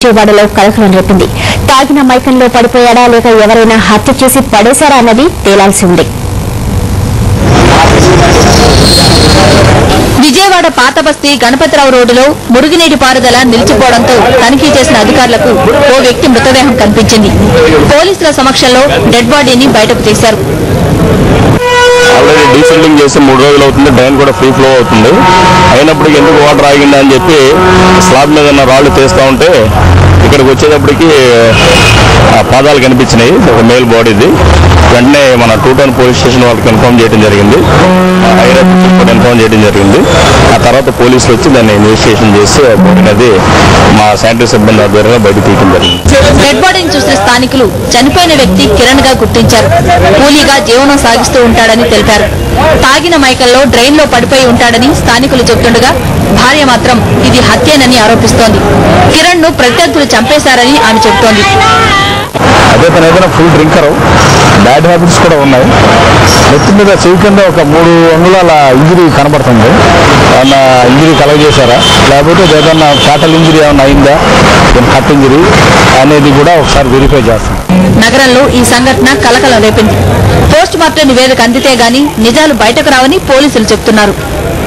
విజయవాడలో కలకలం రేపింది తాగిన మైకంలో పడిపోయాడా లేక ఎవరైనా హత్య చేసి పడేశారా అన్నది తేలాల్సి ఉంది విజయవాడ పాత బస్తీ గణపతిరావు రోడ్డులో మురుగునీటి పారుదల నిలిచిపోవడంతో తనిఖీ చేసిన అధికారులకు ఓ వ్యక్తి మృతదేహం కనిపించింది పోలీసుల సమక్షంలో డెడ్ బాడీని బయటకు తీశారు ఆల్రెడీ డీసెంటింగ్ చేసి మూడు రోజులు అవుతుంది డ్రైన్ కూడా ఫ్రీ ఫ్లో అవుతుంది అయినప్పటికీ ఎందుకు వాటర్ ఆగిందా అని చెప్పి స్లాబ్ మీద ఉన్న రాళ్ళు తీస్తూ ఉంటే ఇక్కడికి వచ్చేటప్పటికి ఆ పాదాలు కనిపించినాయి ఒక మేల్ బాడీది వెంటనే మన టూ టౌన్ పోలీస్ స్టేషన్ వాళ్ళకి ఇన్ఫార్మ్ చేయడం జరిగింది హైరప్ కూడా ఇన్ఫార్మ్ చేయడం జరిగింది ఆ తర్వాత పోలీసులు వచ్చి దాన్ని ఇన్వెస్టిగేషన్ చేసి ఆ బాడీ అనేది మా శానిటరీ సిబ్బంది ఆధ్వర్యంలో బయట తీయడం జరిగింది డెడ్ బాడీని చూసిన స్థానికులు చనిపోయిన వ్యక్తి కిరణ్ గా గుర్తించారు కూలీగా జీవనం సాగిస్తూ ఉంటాడని తెలిపారు తాగిన మైకల్లో డ్రైన్ లో పడిపోయి ఉంటాడని స్థానికులు చెబుతుండగా భార్య మాత్రం ఇది హత్యేనని ఆరోపిస్తోంది కిరణ్ ను ప్రత్యర్థులు చంపేశారని ఆమె చెబుతోంది అదే తను ఏదైనా ఫుల్ డ్రింకర్ బ్యాడ్ హ్యాబిట్స్ కూడా ఉన్నాయి నెత్తి మీద చెవి కింద ఒక మూడు అంగుళాల ఇంజరీ కనబడుతుంది ఏమన్నా ఇంజరీ కలగజేశారా లేకపోతే ఏదన్నా ఫ్యాటల్ ఇంజరీ ఏమన్నా అయిందా కట్ ఇంజరీ అనేది కూడా ఒకసారి వెరిఫై చేస్తాం నగరంలో ఈ సంఘటన కలకలం రేపింది పోస్ట్ మార్టం నివేదిక అందితే గాని నిజాలు బయటకు రావని పోలీసులు చెబుతున్నారు